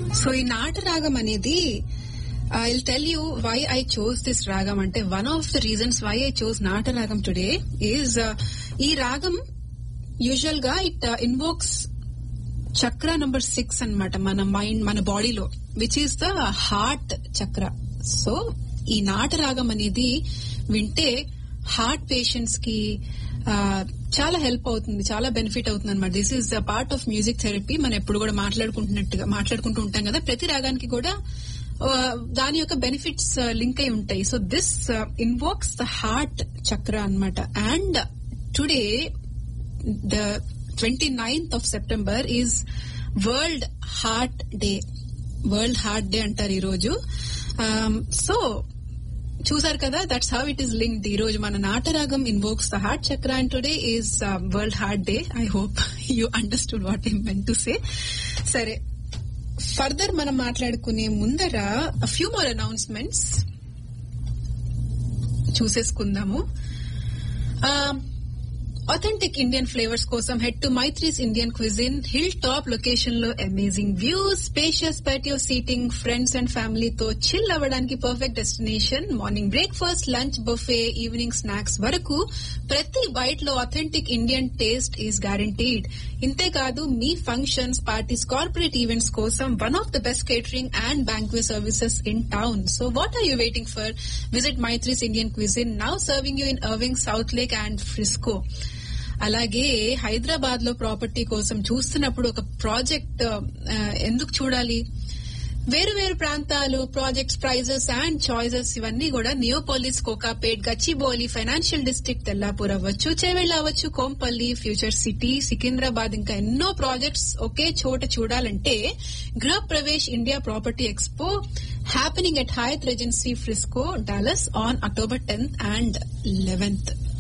so ఈ నాట రాగం అనేది I tell you why I chose this ragam అంటే one of the reasons why I chose Nata ragam today is ఈ రాగం యూజువల్ గా it invokes chakra number six అన్నమాట మన మైండ్ మన బాడీలో which is the heart chakra so ఈ నాట రాగం అనేది వింటే హార్ట్ పేషెంట్స్ కి ఆ, చాలా హెల్ప్ అవుతుంది చాలా బెనిఫిట్ అవుతుంది అనమాట this is the part of music therapy మనం ఎప్పుడు కూడా మాట్లాడుకుంటున్నట్టుగా మాట్లాడుకుంటూ ఉంటాం కదా ప్రతి రాగానికి కూడా ఆ, దాని యొక్క బెనిఫిట్స్ లింక్ అయి ఉంటాయి so this invokes the heart chakra అన్నమాట and today the twenty ninth of September is world heart day world heart day అంటారు ఈ రోజు సో చూసారు కదా that's how it is linked ఈ రోజు మన Nataragam invokes the heart chakra and today is world heart day I hope you understood what I mean to say సరే further మనం మాట్లాడుకునే ముందర ఫ్యూ మోర్ అనౌన్స్మెంట్స్ చూసేసుకుందాము అథెంటిక్ ఇండియన్ ఫ్లేవర్స్ కోసం head to Maithri's Indian cuisine hilltop location లో amazing views spacious patio seating friends and ఫ్యామిలీతో chill అవ్వడానికి perfect destination morning breakfast lunch buffet evening snacks వరకు ప్రతి బైట్ లో authentic Indian taste is guaranteed ఇంతేకాదు మీ functions parties corporate events కోసం one of the best catering and banquet services in town so what are you waiting for visit Maithri's Indian cuisine now serving you in Irving south Southlake and Frisco అలాగే హైదరాబాద్ లో property కోసం చూస్తున్నప్పుడు ఒక project ఆ, ఎందుకు చూడాలి వేరు వేరు ప్రాంతాలు ప్రాజెక్ట్స్ ప్రైజెస్ అండ్ చాయిసెస్ ఇవన్నీ కూడా నియోపోలిస్ కోకాపేట్ గచ్చిబౌలి ఫైనాన్షియల్ డిస్ట్రిక్ట్ తెల్లాపూర్ అవ్వచ్చు చేవెళ్ళ అవ్వచ్చు కోంపల్లి ఫ్యూచర్ సిటీ సికింద్రాబాద్ ఇంకా ఎన్నో ప్రాజెక్ట్స్ ఒకే చోట చూడాలంటే Griha Pravesh India property expo happening at Hyatt Regency Frisco Dallas on October tenth and eleventh